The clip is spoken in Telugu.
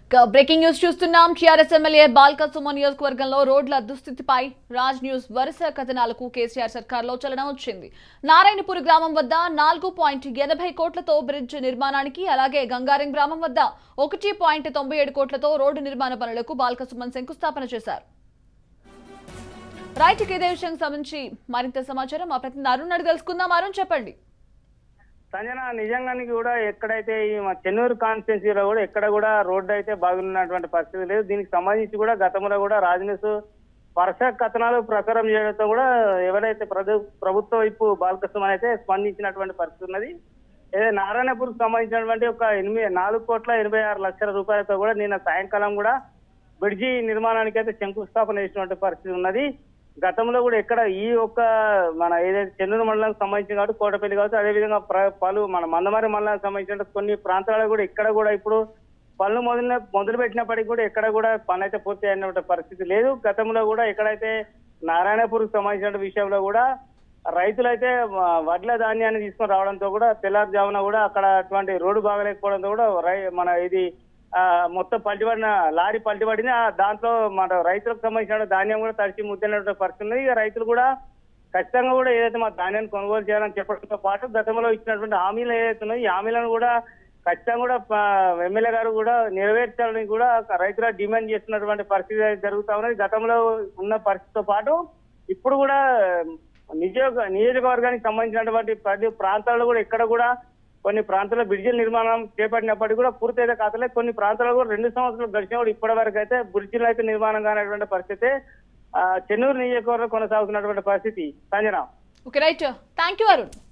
ఇక బ్రేకింగ్ న్యూస్ చూస్తున్నాం టీఆర్ఎస్ ఎమ్మెల్యే బాల్క సుమన్ నియోజకవర్గంలో రోడ్ల దుస్థితిపై రాజ్ న్యూస్ వరుస కథనాలకు కేసీఆర్ సర్కార్లో చలనం వచ్చింది నారాయణపూర్ గ్రామం వద్ద నాలుగు పాయింట్ ఎనభై కోట్లతో బ్రిడ్జ్ నిర్మాణానికి అలాగే గంగారం గ్రామం వద్ద ఒకటి పాయింట్ తొంభై ఏడు కోట్లతో రోడ్డు నిర్మాణ పనులకు బాల్క సుమన్ శంకుస్థాపన చేశారు రైట్ ఇక ఇదే విషయానికి సంబంధించి మరింత సమాచారం మా ప్రతినిధి అరుణ్ అడిగి తెలుసుకుందాం అరుణ్ చెప్పండి సంజన నిజంగానికి కూడా ఎక్కడైతే ఈ మా చెన్నూరు కాన్స్టిట్యున్సీలో కూడా ఎక్కడ కూడా రోడ్డు అయితే బాగున్నటువంటి పరిస్థితి లేదు దీనికి సంబంధించి కూడా గతంలో కూడా రాజనీస్ వరుస కథనాలు ప్రచారం చేయడంతో కూడా ఎవరైతే ప్రభు ప్రభుత్వ వైపు బాలకృష్ణ అయితే స్పందించినటువంటి పరిస్థితి ఉన్నది ఏదో నారాయణపూర్కి సంబంధించినటువంటి ఒక ఎనిమిది నాలుగు కోట్ల ఎనభై ఆరు లక్షల రూపాయలతో కూడా నిన్న సాయంకాలం కూడా బ్రిడ్జి నిర్మాణానికి అయితే శంకుస్థాపన చేసినటువంటి పరిస్థితి ఉన్నది గతంలో కూడా ఎక్కడ ఈ ఒక్క మన ఏదైతే చెన్నూరు మండలానికి సంబంధించి కాబట్టి కోటపల్లి కావచ్చు అదేవిధంగా ప్ర- పలు మన మందమారి మండలానికి సంబంధించిన కొన్ని ప్రాంతాలలో కూడా ఇక్కడ కూడా ఇప్పుడు పనులు మొదలు మొదలు పెట్టినప్పటికీ కూడా ఎక్కడ కూడా పని అయితే పూర్తి అయినటువంటి పరిస్థితి లేదు గతంలో కూడా ఎక్కడైతే నారాయణపూర్కి సంబంధించిన విషయంలో కూడా రైతులైతే వ- వడ్ల ధాన్యాన్ని తీసుకొని రావడంతో కూడా తెల్లారుజామున కూడా అక్కడ అటువంటి రోడ్డు బాగలేకపోవడంతో కూడా రై మన ఇది ఆ, మొత్తం పల్టిపడిన లారీ పల్టిపడింది ఆ దాంట్లో మన రైతులకు సంబంధించిన ధాన్యం కూడా తడిచి ముద్దైనటువంటి పరిస్థితి ఉంది ఇక రైతులు కూడా ఖచ్చితంగా కూడా ఏదైతే మా ధాన్యాన్ని కొనుగోలు చేయాలని చెప్పడంతో పాటు గతంలో ఇచ్చినటువంటి హామీలు ఏదైతే ఉన్నాయో ఈ హామీలను కూడా ఖచ్చితంగా కూడా ప- ఎమ్మెల్యే గారు కూడా నెరవేర్చాలని కూడా రైతుల డిమాండ్ చేస్తున్నటువంటి పరిస్థితి అయితే జరుగుతా ఉన్నది గతంలో ఉన్న పరిస్థితితో పాటు ఇప్పుడు కూడా నియోజక నియోజకవర్గానికి సంబంధించినటువంటి ప్రతి ప్రాంతాల్లో కూడా ఎక్కడ కూడా కొన్ని ప్రాంతాల్లో బ్రిడ్జిల నిర్మాణం చేపట్టినప్పటికీ కూడా పూర్తయితే కాతలే కొన్ని ప్రాంతాల్లో కూడా రెండు సంవత్సరాలు గడిచిన కూడా ఇప్పటి వరకు అయితే బ్రిడ్జిలు అయితే నిర్మాణం కానటువంటి పరిస్థితి ఆ, చెన్నూరు నియోజకవర్గం కొనసాగుతున్నటువంటి పరిస్థితి Sanjana okay right thank you Arun